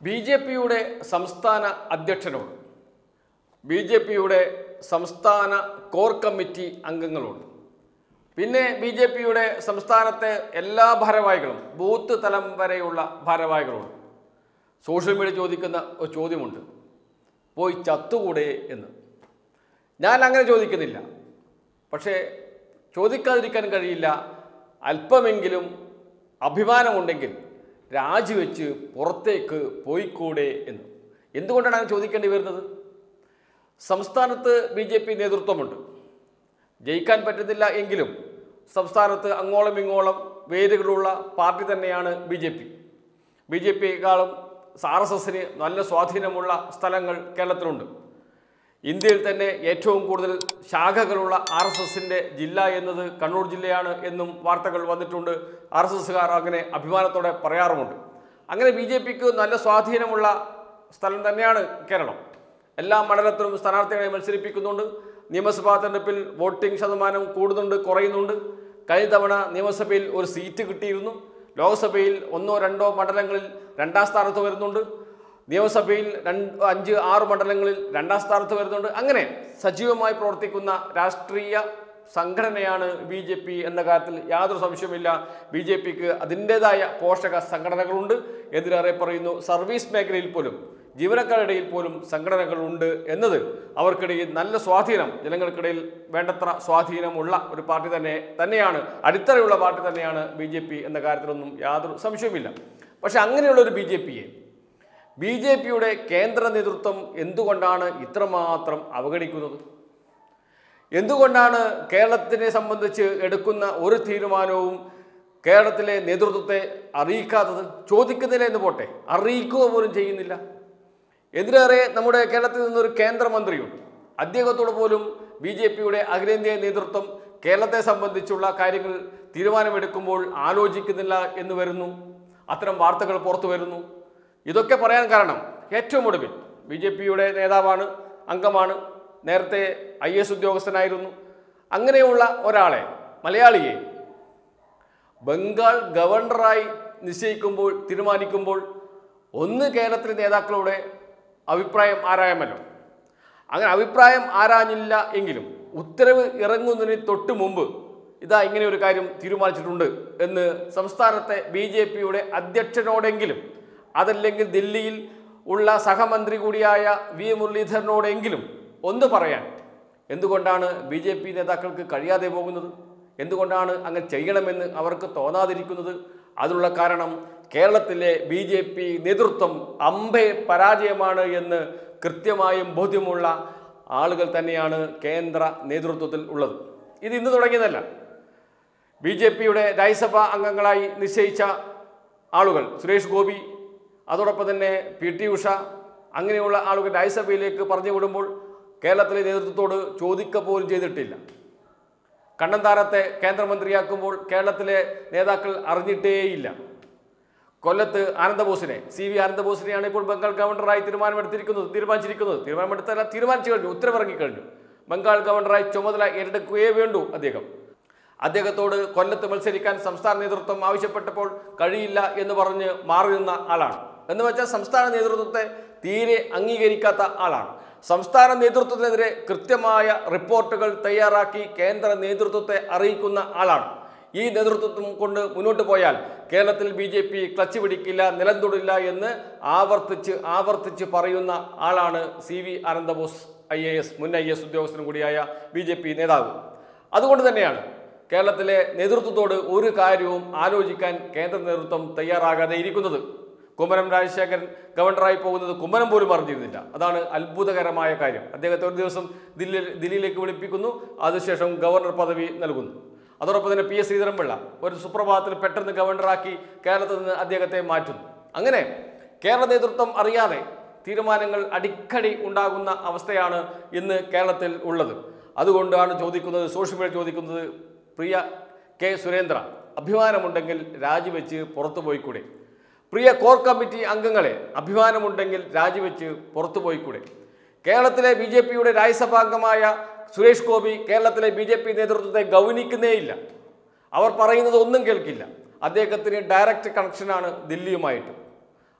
B J പിയുടെ സംസ്ഥാന അധ്യക്ഷനോട് B J പിയുടെ സംസ്ഥാന കോർ കമ്മിറ്റി അംഗങ്ങളോട് പിന്നെ ബി ജെ പിയുടെ സംസ്ഥാനത്തെ എല്ലാ ഭാരവാഹികളും ബൂത്ത് തലം വരെയുള്ള ഭാരവാഹികളോട് സോഷ്യൽ മീഡിയ ചോദിക്കുന്ന ഒരു ചോദ്യമുണ്ട് പോയി ചത്തുകൂടെ എന്ന് ഞാൻ അങ്ങനെ ചോദിക്കുന്നില്ല പക്ഷേ ചോദിക്കാതിരിക്കാൻ കഴിയില്ല അല്പമെങ്കിലും അഭിമാനമുണ്ടെങ്കിൽ രാജിവെച്ച് പുറത്തേക്ക് പോയിക്കൂടെ എന്ന് എന്തുകൊണ്ടാണ് അങ്ങനെ ചോദിക്കേണ്ടി വരുന്നത് സംസ്ഥാനത്ത് ബി ജെ പി നേതൃത്വമുണ്ട് ജയിക്കാൻ പറ്റുന്നില്ല എങ്കിലും സംസ്ഥാനത്ത് അങ്ങോളം ഇങ്ങോളം വേരുകളുള്ള പാർട്ടി തന്നെയാണ് B J P B J പിയെക്കാളും ആർ എസ് എസിന് നല്ല സ്വാധീനമുള്ള സ്ഥലങ്ങൾ കേരളത്തിലുണ്ട് ഇന്ത്യയിൽ തന്നെ ഏറ്റവും കൂടുതൽ ശാഖകളുള്ള ആർ എസ് എസിൻ്റെ ജില്ല എന്നത് കണ്ണൂർ ജില്ലയാണ് എന്നും വാർത്തകൾ വന്നിട്ടുണ്ട് ആർ എസ് എസ്സുകാർ അങ്ങനെ അഭിമാനത്തോടെ പറയാറുമുണ്ട് അങ്ങനെ ബി ജെ പിക്ക് നല്ല സ്വാധീനമുള്ള സ്ഥലം തന്നെയാണ് കേരളം എല്ലാ മണ്ഡലത്തിലും സ്ഥാനാർത്ഥികളെ മത്സരിപ്പിക്കുന്നുണ്ട് നിയമസഭാ തെരഞ്ഞെടുപ്പിൽ വോട്ടിംഗ് ശതമാനം കൂടുന്നുണ്ട് കുറയുന്നുണ്ട് കഴിഞ്ഞ തവണ നിയമസഭയിൽ ഒരു സീറ്റ് കിട്ടിയിരുന്നു ലോക്സഭയിൽ ഒന്നോ രണ്ടോ മണ്ഡലങ്ങളിൽ രണ്ടാം സ്ഥാനത്ത് വരുന്നുണ്ട് നിയമസഭയിൽ രണ്ട് അഞ്ച് ആറ് മണ്ഡലങ്ങളിൽ രണ്ടാം സ്ഥാനത്ത് വരുന്നുണ്ട് അങ്ങനെ സജീവമായി പ്രവർത്തിക്കുന്ന രാഷ്ട്രീയ സംഘടനയാണ് ബി ജെ പി എന്ന കാര്യത്തിൽ യാതൊരു സംശയവുമില്ല ബി ജെ പിക്ക് അതിൻ്റെതായ പോഷക സംഘടനകളുണ്ട് എതിരേറെ പറയുന്നു സർവീസ് മേഖലയിൽ പോലും ജീവനക്കാരുടെ ഇടയിൽ പോലും സംഘടനകളുണ്ട് എന്നത് അവർക്കിടയിൽ നല്ല സ്വാധീനം ജനങ്ങൾക്കിടയിൽ വേണ്ടത്ര സ്വാധീനമുള്ള ഒരു പാർട്ടി തന്നെ തന്നെയാണ് അടിത്തറയുള്ള പാർട്ടി തന്നെയാണ് ബി ജെ പി എന്ന കാര്യത്തിലൊന്നും യാതൊരു സംശയവുമില്ല പക്ഷെ അങ്ങനെയുള്ള ഒരു ബി ജെ പിയെ ബി ജെ പിയുടെ കേന്ദ്ര നേതൃത്വം എന്തുകൊണ്ടാണ് ഇത്രമാത്രം അവഗണിക്കുന്നത് എന്തുകൊണ്ടാണ് കേരളത്തിനെ സംബന്ധിച്ച് എടുക്കുന്ന ഒരു തീരുമാനവും കേരളത്തിലെ നേതൃത്വത്തെ അറിയിക്കാത്തത് ചോദിക്കുന്നില്ല എന്ന് പോട്ടെ അറിയിക്കുക പോലും ചെയ്യുന്നില്ല എന്തിനേറെ നമ്മുടെ കേരളത്തിൽ നിന്നൊരു കേന്ദ്രമന്ത്രിയുണ്ട് അദ്ദേഹത്തോട് പോലും ബി ജെ പിയുടെ അഖിലേന്ത്യാ നേതൃത്വം കേരളത്തെ സംബന്ധിച്ചുള്ള കാര്യങ്ങൾ തീരുമാനമെടുക്കുമ്പോൾ ആലോചിക്കുന്നില്ല എന്ന് വരുന്നു അത്തരം വാർത്തകൾ പുറത്തു വരുന്നു ഇതൊക്കെ പറയാൻ കാരണം ഏറ്റവും ഒടുവിൽ ബി ജെ പിയുടെ നേതാവാണ് അംഗമാണ് നേരത്തെ ഐ എസ് ഉദ്യോഗസ്ഥനായിരുന്നു അങ്ങനെയുള്ള ഒരാളെ മലയാളിയെ ബംഗാൾ ഗവർണറായി നിശ്ചയിക്കുമ്പോൾ തീരുമാനിക്കുമ്പോൾ ഒന്ന് കേരളത്തിലെ നേതാക്കളുടെ അഭിപ്രായം ആരായമല്ലോ അങ്ങനെ അഭിപ്രായം ആരാഞ്ഞില്ല എങ്കിലും ഉത്തരവ് ഇറങ്ങുന്നതിന് തൊട്ട് മുമ്പ് ഇതാ ഇങ്ങനെ ഒരു കാര്യം തീരുമാനിച്ചിട്ടുണ്ട് എന്ന് സംസ്ഥാനത്തെ ബി ജെ പിയുടെ അധ്യക്ഷനോടെങ്കിലും അതല്ലെങ്കിൽ ദില്ലിയിൽ ഉള്ള സഹമന്ത്രി കൂടിയായ വി മുരളീധരനോടെങ്കിലും ഒന്ന് പറയാൻ എന്തുകൊണ്ടാണ് ബി ജെ പി നേതാക്കൾക്ക് കഴിയാതെ പോകുന്നത് എന്തുകൊണ്ടാണ് അങ്ങനെ ചെയ്യണമെന്ന് അവർക്ക് തോന്നാതിരിക്കുന്നത് അതിനുള്ള കാരണം കേരളത്തിലെ ബി ജെ പി നേതൃത്വം അമ്പെ പരാജയമാണ് എന്ന് കൃത്യമായും ബോധ്യമുള്ള ആളുകൾ തന്നെയാണ് കേന്ദ്ര നേതൃത്വത്തിൽ ഉള്ളത് ഇത് ഇന്ന് തുടങ്ങിയതല്ല ബി ജെ പിയുടെ രാജ്യസഭാ അംഗങ്ങളായി നിശ്ചയിച്ച ആളുകൾ സുരേഷ് ഗോപി അതോടൊപ്പം തന്നെ പി ടി ഉഷ അങ്ങനെയുള്ള ആളുകൾ രാജ്യസഭയിലേക്ക് പറഞ്ഞു വിടുമ്പോൾ കേരളത്തിലെ നേതൃത്വത്തോട് ചോദിക്ക പോലും ചെയ്തിട്ടില്ല കണ്ണന്താരത്തെ കേന്ദ്രമന്ത്രിയാക്കുമ്പോൾ കേരളത്തിലെ നേതാക്കൾ അറിഞ്ഞിട്ടേയില്ല കൊല്ലത്ത് ആനന്ദബോസിനെ സി വി ആനന്ദബോസിനെയാണ് ഇപ്പോൾ ബംഗാൾ ഗവർണറായി തീരുമാനമെടുത്തിരിക്കുന്നത് തീരുമാനിച്ചിരിക്കുന്നത് തീരുമാനമെടുത്തല്ല തീരുമാനിച്ചു കഴിഞ്ഞു ഉത്തരവിറങ്ങി കഴിഞ്ഞു ബംഗാൾ ഗവർണറായി ചുമതല ഏറ്റെടുക്കുകയേ വേണ്ടൂ അദ്ദേഹം അദ്ദേഹത്തോട് കൊല്ലത്ത് മത്സരിക്കാൻ സംസ്ഥാന നേതൃത്വം ആവശ്യപ്പെട്ടപ്പോൾ കഴിയില്ല എന്ന് പറഞ്ഞ് മാറി നിന്ന ആളാണ് എന്ന് വെച്ചാൽ സംസ്ഥാന നേതൃത്വത്തെ തീരെ അംഗീകരിക്കാത്ത ആളാണ് സംസ്ഥാന നേതൃത്വത്തിനെതിരെ കൃത്യമായ റിപ്പോർട്ടുകൾ തയ്യാറാക്കി കേന്ദ്ര നേതൃത്വത്തെ അറിയിക്കുന്ന ആളാണ് ഈ നേതൃത്വം കൊണ്ട് മുന്നോട്ട് പോയാൽ കേരളത്തിൽ ബി ജെ പി ക്ലച്ച് പിടിക്കില്ല നിലം തൊടില്ല എന്ന് ആവർത്തിച്ച് ആവർത്തിച്ച് പറയുന്ന ആളാണ് C V Ananda Bose I A S മുൻ ഐ എസ് ഉദ്യോഗസ്ഥനും കൂടിയായ ബി ജെ പി നേതാവ് അതുകൊണ്ട് തന്നെയാണ് കേരളത്തിലെ നേതൃത്വത്തോട് ഒരു കാര്യവും ആലോചിക്കാൻ കേന്ദ്ര നേതൃത്വം തയ്യാറാകാതെ ഇരിക്കുന്നത് കുമ്മനം രാജശേഖരൻ ഗവർണറായി പോകുന്നത് കുമ്മനം പോലും അറിഞ്ഞിരുന്നില്ല അതാണ് അത്ഭുതകരമായ കാര്യം അദ്ദേഹത്തെ ഒരു ദിവസം ദില്ലി ദില്ലിയിലേക്ക് വിളിപ്പിക്കുന്നു അതിനുശേഷം ഗവർണർ പദവി നൽകുന്നു അതോടൊപ്പം തന്നെ പി എസ് ശ്രീധരൻപിള്ള ഒരു സുപ്രഭാതത്തിൽ പെട്ടെന്ന് ഗവർണറാക്കി കേരളത്തിൽ നിന്ന് അദ്ദേഹത്തെ മാറ്റുന്നു അങ്ങനെ കേരള നേതൃത്വം അറിയാതെ തീരുമാനങ്ങൾ അടിക്കടി ഉണ്ടാകുന്ന അവസ്ഥയാണ് ഇന്ന് കേരളത്തിൽ ഉള്ളത് അതുകൊണ്ടാണ് ചോദിക്കുന്നത് സോഷ്യൽ മീഡിയ ചോദിക്കുന്നത് പ്രിയ കെ സുരേന്ദ്ര അഭിമാനമുണ്ടെങ്കിൽ രാജിവെച്ച് പുറത്തു പോയിക്കൂടെ പ്രിയ കോർ കമ്മിറ്റി അംഗങ്ങളെ അഭിമാനമുണ്ടെങ്കിൽ രാജിവെച്ച് പുറത്തു പോയിക്കൂടെ കേരളത്തിലെ ബി ജെ പിയുടെ രാജ്യസഭാംഗമായ സുരേഷ് ഗോപി കേരളത്തിലെ ബി ജെ പി നേതൃത്വത്തെ ഗൗനിക്കുന്നേയില്ല അവർ പറയുന്നത് ഒന്നും കേൾക്കില്ല അദ്ദേഹത്തിന് ഡയറക്റ്റ് കണക്ഷനാണ് ദില്ലിയുമായിട്ട്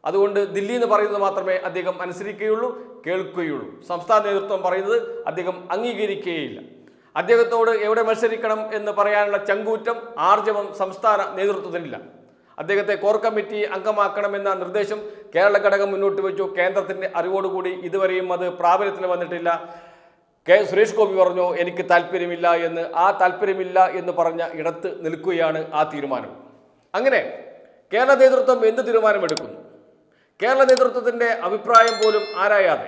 അതുകൊണ്ട് ദില്ലി എന്ന് പറയുന്നത് മാത്രമേ അദ്ദേഹം അനുസരിക്കുകയുള്ളൂ കേൾക്കുകയുള്ളൂ സംസ്ഥാന നേതൃത്വം പറയുന്നത് അദ്ദേഹം അംഗീകരിക്കുകയില്ല അദ്ദേഹത്തോട് എവിടെ മത്സരിക്കണം എന്ന് പറയാനുള്ള ചങ്കൂറ്റം ആർജവം സംസ്ഥാന നേതൃത്വത്തിനില്ല അദ്ദേഹത്തെ കോർ കമ്മിറ്റി അംഗമാക്കണമെന്ന നിർദ്ദേശം കേരള ഘടകം മുന്നോട്ട് വെച്ചു കേന്ദ്രത്തിന്റെ അറിവോടുകൂടി ഇതുവരെയും അത് പ്രാബല്യത്തിൽ വന്നിട്ടില്ല കെ സുരേഷ് ഗോപി പറഞ്ഞു എനിക്ക് താല്പര്യമില്ല എന്ന് ആ താല്പര്യമില്ല എന്ന് പറഞ്ഞ ഇടത്ത് നിൽക്കുകയാണ് ആ തീരുമാനം അങ്ങനെ കേരള നേതൃത്വം എന്ത് തീരുമാനമെടുക്കുന്നു കേരള നേതൃത്വത്തിന്റെ അഭിപ്രായം പോലും ആരായാതെ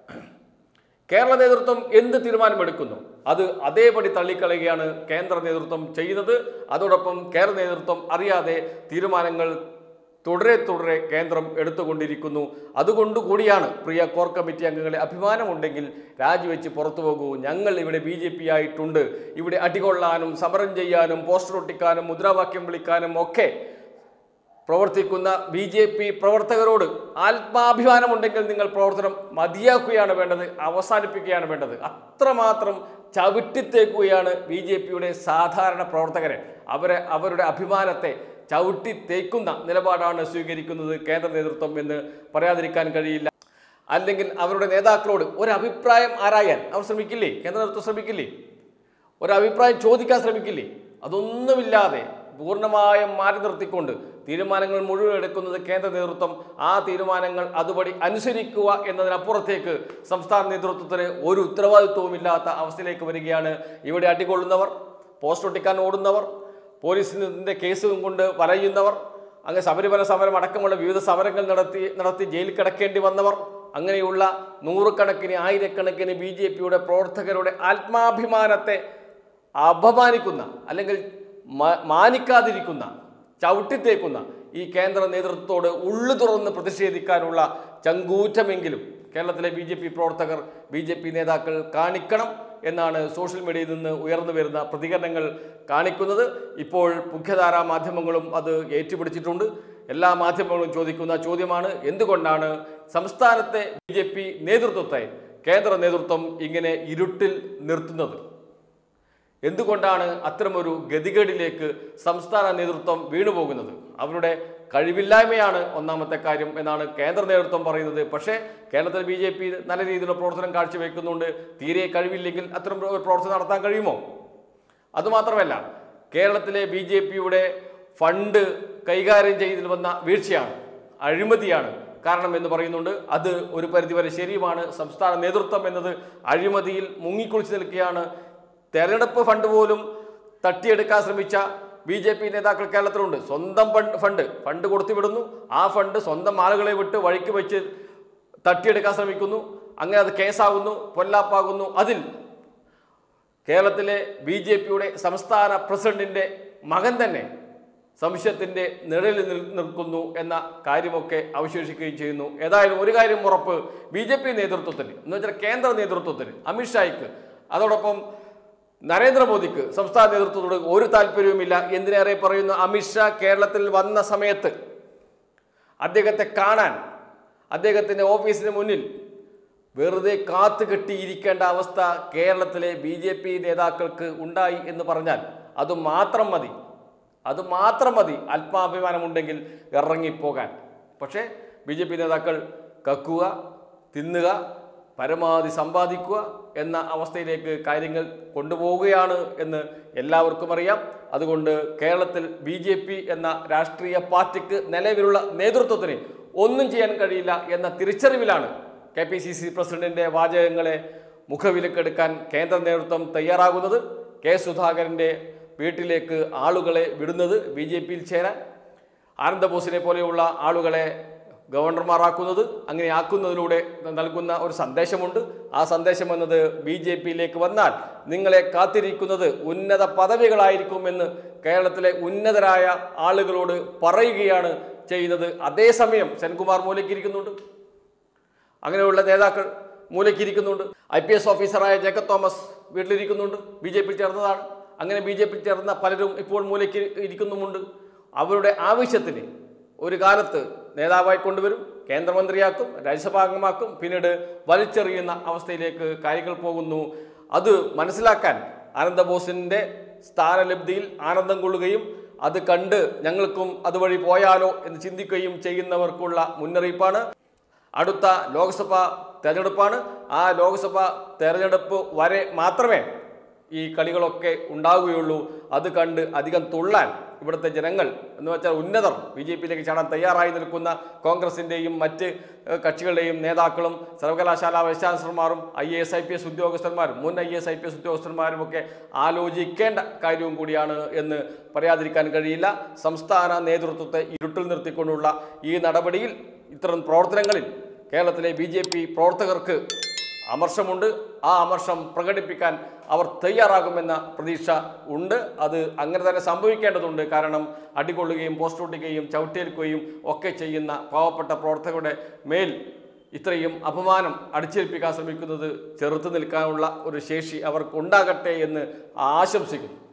കേരള നേതൃത്വം എന്ത് തീരുമാനമെടുക്കുന്നു അത് അതേപടി തള്ളിക്കളയുകയാണ് കേന്ദ്ര നേതൃത്വം ചെയ്യുന്നത് അതോടൊപ്പം കേരള നേതൃത്വം അറിയാതെ തീരുമാനങ്ങൾ തുടരെ തുടരെ കേന്ദ്രം എടുത്തുകൊണ്ടിരിക്കുന്നു അതുകൊണ്ട് കൂടിയാണ് പ്രിയ കോർ കമ്മിറ്റി അംഗങ്ങളെ അഭിമാനമുണ്ടെങ്കിൽ രാജിവെച്ച് പുറത്തു പോകൂ ഞങ്ങൾ ഇവിടെ ബി ജെ പി ആയിട്ടുണ്ട് ഇവിടെ അടികൊള്ളാനും സമരം ചെയ്യാനും പോസ്റ്റർ ഒട്ടിക്കാനും മുദ്രാവാക്യം വിളിക്കാനും ഒക്കെ പ്രവർത്തിക്കുന്ന ബി ജെ പി പ്രവർത്തകരോട് ആത്മാഭിമാനമുണ്ടെങ്കിൽ നിങ്ങൾ പ്രവർത്തനം മതിയാക്കുകയാണ് വേണ്ടത് അവസാനിപ്പിക്കുകയാണ് വേണ്ടത് അത്രമാത്രം ചവിട്ടിത്തേക്കുകയാണ് ബി ജെ പിയുടെ സാധാരണ പ്രവർത്തകരെ അവരെ അവരുടെ അഭിമാനത്തെ ചവിട്ടി തേക്കുന്ന നിലപാടാണ് സ്വീകരിക്കുന്നത് കേന്ദ്ര നേതൃത്വം എന്ന് പറയാതിരിക്കാൻ കഴിയില്ല അല്ലെങ്കിൽ അവരുടെ നേതാക്കളോട് ഒരു അഭിപ്രായം ആരായാൻ അവർ ശ്രമിക്കില്ലേ കേന്ദ്ര നേതൃത്വം ശ്രമിക്കില്ലേ ഒരഭിപ്രായം ചോദിക്കാൻ ശ്രമിക്കില്ലേ അതൊന്നുമില്ലാതെ പൂർണ്ണമായും മാറ്റി നിർത്തിക്കൊണ്ട് തീരുമാനങ്ങൾ മുഴുവൻ എടുക്കുന്നത് കേന്ദ്ര നേതൃത്വം ആ തീരുമാനങ്ങൾ അതുപടി അനുസരിക്കുക എന്നതിനപ്പുറത്തേക്ക് സംസ്ഥാന നേതൃത്വത്തിന് ഒരു ഉത്തരവാദിത്വവുമില്ലാത്ത അവസ്ഥയിലേക്ക് വരികയാണ് ഇവിടെ അടികൊള്ളുന്നവർ പോസ്റ്റ് ഒട്ടിക്കാൻ ഓടുന്നവർ പോലീസിൻ്റെ കേസും കൊണ്ട് വലയുന്നവർ അങ്ങ് ശബരിമല സമരം അടക്കമുള്ള വിവിധ സമരങ്ങൾ നടത്തി നടത്തി ജയിലിൽ കിടക്കേണ്ടി വന്നവർ അങ്ങനെയുള്ള നൂറുകണക്കിന് ആയിരക്കണക്കിന് ബി ജെ പിയുടെ പ്രവർത്തകരുടെ ആത്മാഭിമാനത്തെ അപമാനിക്കുന്ന അല്ലെങ്കിൽ മ- മാനിക്കാതിരിക്കുന്ന ചവിട്ടിത്തേക്കുന്ന ഈ കേന്ദ്ര നേതൃത്വത്തോട് ഉള്ളു തുറന്ന് പ്രതിഷേധിക്കാനുള്ള ചങ്കൂറ്റമെങ്കിലും കേരളത്തിലെ ബി ജെ പി പ്രവർത്തകർ ബി ജെ പി നേതാക്കൾ കാണിക്കണം എന്നാണ് സോഷ്യൽ മീഡിയയിൽ നിന്ന് ഉയർന്നു വരുന്ന പ്രതികരണങ്ങൾ കാണിക്കുന്നത് ഇപ്പോൾ മുഖ്യധാരാ മാധ്യമങ്ങളും അത് ഏറ്റുപിടിച്ചിട്ടുണ്ട് എല്ലാ മാധ്യമങ്ങളും ചോദിക്കുന്ന ചോദ്യമാണ് എന്തുകൊണ്ടാണ് സംസ്ഥാനത്തെ ബി ജെ പി നേതൃത്വത്തെ കേന്ദ്ര നേതൃത്വം ഇങ്ങനെ ഇരുട്ടിൽ നിർത്തുന്നത് എന്തുകൊണ്ടാണ് അത്തരമൊരു ഗതികേടിലേക്ക് സംസ്ഥാന നേതൃത്വം വീണുപോകുന്നത് അവരുടെ കഴിവില്ലായ്മയാണ് ഒന്നാമത്തെ കാര്യം എന്നാണ് കേന്ദ്ര നേതൃത്വം പറയുന്നത് പക്ഷേ കേരളത്തിൽ ബി ജെ പി നല്ല രീതിയിലുള്ള പ്രവർത്തനം കാഴ്ചവെക്കുന്നുണ്ട് തീരെ കഴിവില്ലെങ്കിൽ അത്തരം ഒരു പ്രവർത്തനം നടത്താൻ കഴിയുമോ അതുമാത്രമല്ല കേരളത്തിലെ ബി ജെ പിയുടെ ഫണ്ട് കൈകാര്യം ചെയ്തതിൽ വന്ന വീഴ്ചയാണ് അഴിമതിയാണ് കാരണം എന്ന് പറയുന്നുണ്ട് അത് ഒരു പരിധിവരെ ശരിയുമാണ് സംസ്ഥാന നേതൃത്വം എന്നത് അഴിമതിയിൽ മുങ്ങിക്കുളിച്ച് നിൽക്കുകയാണ് തെരഞ്ഞെടുപ്പ് ഫണ്ട് പോലും തട്ടിയെടുക്കാൻ ശ്രമിച്ച ബി ജെ പി നേതാക്കൾ കേരളത്തിലുണ്ട് സ്വന്തം ഫണ്ട് ഫണ്ട് ഫണ്ട് കൊടുത്തു വിടുന്നു ആ ഫണ്ട് സ്വന്തം ആളുകളെ വിട്ട് വഴിക്ക് വെച്ച് തട്ടിയെടുക്കാൻ ശ്രമിക്കുന്നു അങ്ങനെ അത് കേസാകുന്നു പൊല്ലാപ്പാകുന്നു അതിൽ കേരളത്തിലെ ബി ജെ പിയുടെ സംസ്ഥാന പ്രസിഡന്റിന്റെ മകൻ തന്നെ സംശയത്തിന്റെ നിഴലിൽ നിൽ- നിൽക്കുന്നു എന്ന കാര്യമൊക്കെ അവശേഷിക്കുകയും ചെയ്യുന്നു ഏതായാലും ഒരു കാര്യം ഉറപ്പ് ബി ജെ പി നേതൃത്വത്തിന് എന്ന് വെച്ചാൽ കേന്ദ്ര നേതൃത്വത്തിന് അമിത്ഷായ്ക്ക് അതോടൊപ്പം നരേന്ദ്രമോദിക്ക് സംസ്ഥാന നേതൃത്വത്തോട് ഒരു താല്പര്യവുമില്ല എന്തിനേറെ പറയുന്നു അമിത്ഷാ കേരളത്തിൽ വന്ന സമയത്ത് അദ്ദേഹത്തെ കാണാൻ അദ്ദേഹത്തിൻ്റെ ഓഫീസിന് മുന്നിൽ വെറുതെ കാത്തു കെട്ടിയിരിക്കേണ്ട അവസ്ഥ കേരളത്തിലെ ബി ജെ പി നേതാക്കൾക്ക് ഉണ്ടായി എന്ന് പറഞ്ഞാൽ അത് മാത്രം മതി അത് മാത്രം മതി അല്പാഭിമാനമുണ്ടെങ്കിൽ ഇറങ്ങിപ്പോകാൻ പക്ഷേ ബി ജെ പി നേതാക്കൾ കക്കുക തിന്നുക പരമാവധി സമ്പാദിക്കുക എന്ന അവസ്ഥയിലേക്ക് കാര്യങ്ങൾ കൊണ്ടുപോവുകയാണ് എന്ന് എല്ലാവർക്കും അറിയാം അതുകൊണ്ട് കേരളത്തിൽ ബി ജെ പി എന്ന രാഷ്ട്രീയ പാർട്ടിക്ക് നിലവിലുള്ള നേതൃത്വത്തിന് ഒന്നും ചെയ്യാൻ കഴിയില്ല എന്ന തിരിച്ചറിവിലാണ് കെ പി സി സി പ്രസിഡന്റിന്റെ വാചകങ്ങളെ മുഖവിലക്കെടുക്കാൻ കേന്ദ്ര നേതൃത്വം തയ്യാറാകുന്നത് കെ സുധാകരന്റെ വീട്ടിലേക്ക് ആളുകളെ വിടുന്നത് ബി ജെ പിയിൽ ചേരാൻ ആനന്ദബോസിനെ പോലെയുള്ള ആളുകളെ ഗവർണർമാരാക്കുന്നത് അങ്ങനെ ആക്കുന്നതിലൂടെ നൽകുന്ന ഒരു സന്ദേശമുണ്ട് ആ സന്ദേശം എന്നത് ബി ജെ പിയിലേക്ക് വന്നാൽ നിങ്ങളെ കാത്തിരിക്കുന്നത് ഉന്നത പദവികളായിരിക്കുമെന്ന് കേരളത്തിലെ ഉന്നതരായ ആളുകളോട് പറയുകയാണ് ചെയ്യുന്നത് അതേസമയം സെൻകുമാർ മൂലയ്ക്കിരിക്കുന്നുണ്ട് അങ്ങനെയുള്ള നേതാക്കൾ മൂലയ്ക്കിരിക്കുന്നുണ്ട് ഐ പി എസ് ഓഫീസറായ ജേക്കബ് തോമസ് വീട്ടിലിരിക്കുന്നുണ്ട് ബി ജെ പി ചേർന്നതാണ് അങ്ങനെ ബി ജെ പി ചേർന്ന പലരും ഇപ്പോൾ മൂലയ്ക്ക് ഇരിക്കുന്നുമുണ്ട് അവരുടെ ആവശ്യത്തിന് ഒരു കാലത്ത് നേതാവായി കൊണ്ടുവരും കേന്ദ്രമന്ത്രിയാക്കും രാജ്യസഭാംഗമാക്കും പിന്നീട് വലിച്ചെറിയുന്ന അവസ്ഥയിലേക്ക് കാര്യങ്ങൾ പോകുന്നു അത് മനസ്സിലാക്കാൻ ആനന്ദബോസിന്റെ സ്ഥാനലബ്ധിയിൽ ആനന്ദം കൊള്ളുകയും അത് കണ്ട് ഞങ്ങൾക്കും അതുവഴി പോയാലോ എന്ന് ചിന്തിക്കുകയും ചെയ്യുന്നവർക്കുള്ള മുന്നറിയിപ്പാണ് അടുത്ത ലോക്സഭാ തെരഞ്ഞെടുപ്പാണ് ആ ലോക്സഭാ തെരഞ്ഞെടുപ്പ് വരെ മാത്രമേ ഈ കളികളൊക്കെ ഉണ്ടാവുകയുള്ളൂ അത് കണ്ട് അധികം തുള്ളാൻ ഇവിടുത്തെ ജനങ്ങൾ എന്ന് വെച്ചാൽ ഉന്നതർ ബി ജെ പിയിലേക്ക് ചാടാൻ തയ്യാറായി നിൽക്കുന്ന കോൺഗ്രസിൻ്റെയും മറ്റ് ഏഹ്, കക്ഷികളുടെയും നേതാക്കളും സർവകലാശാല വൈസ് ചാൻസലർമാരും I A S I P S ഉദ്യോഗസ്ഥന്മാരും മുൻ I S I P S ഉദ്യോഗസ്ഥന്മാരും ഒക്കെ ആലോചിക്കേണ്ട കാര്യവും കൂടിയാണ് എന്ന് പറയാതിരിക്കാൻ കഴിയില്ല സംസ്ഥാന നേതൃത്വത്തെ ഇരുട്ടിൽ നിർത്തിക്കൊണ്ടുള്ള ഈ നടപടിയിൽ ഇത്തരം പ്രവർത്തനങ്ങളിൽ കേരളത്തിലെ ബി ജെ പി പ്രവർത്തകർക്ക് അമർഷമുണ്ട് ആ അമർഷം പ്രകടിപ്പിക്കാൻ അവർ തയ്യാറാകുമെന്ന പ്രതീക്ഷ ഉണ്ട് അത് അങ്ങനെ തന്നെ സംഭവിക്കേണ്ടതുണ്ട് കാരണം അടികൊള്ളുകയും പോസ്റ്റ് ഒട്ടിക്കുകയും ചവിട്ടേൽക്കുകയും ഒക്കെ ചെയ്യുന്ന പാവപ്പെട്ട പ്രവർത്തകരുടെ മേൽ ഇത്രയും അപമാനം അടിച്ചേൽപ്പിക്കാൻ ശ്രമിക്കുന്നത് ചെറുത്തു നിൽക്കാനുള്ള ഒരു ശേഷി അവർക്കുണ്ടാകട്ടെ എന്ന് ആശംസിക്കുന്നു